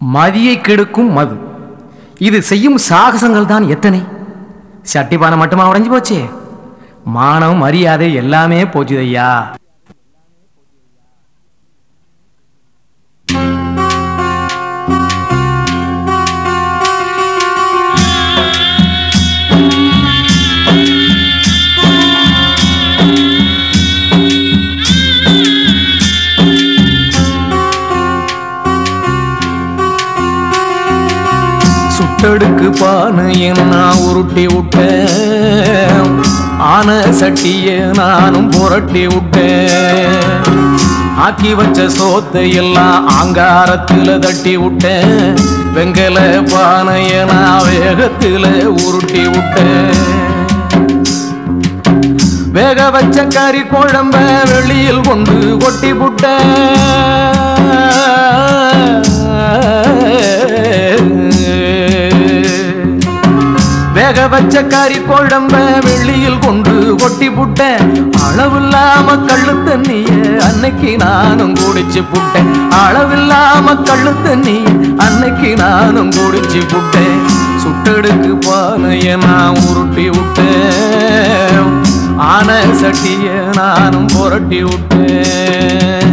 மதியை கெடுக்கும் மது இது செய்யும் சாகசங்கள் தான் எத்தனை சட்டிபானை மட்டுமா உடைஞ்சு போச்சே மானம் மரியாதை எல்லாமே போச்சுதையா சுட்டடுக்கு பானையை நான் உருட்டி விட்டேன் ஆன சட்டிய நானும் புரட்டி விட்டேன் ஆக்கி வச்ச சோத்தை எல்லாம் ஆங்காரத்துல தட்டி விட்டேன் வெங்கல பானைய நான் வேகத்துல உருட்டி விட்டேன் வேக வச்ச கறி குழம்ப வெளியில் கொண்டு கொட்டி புட்டேன் வேக வச்ச கறி குழம்ப வெளியில் கொண்டு கொட்டி புட்டேன் அளவில்லாம கள்ளு தண்ணிய அன்னைக்கு நானும் குடிச்சு புட்டேன் அளவில்லாம கள்ளு தண்ணிய அன்னைக்கு நானும் குடிச்சு புட்டேன் சுட்டெடுக்கு பானைய நான் உருட்டி விட்டேன் ஆன சட்டிய நானும் புரட்டி விட்டேன்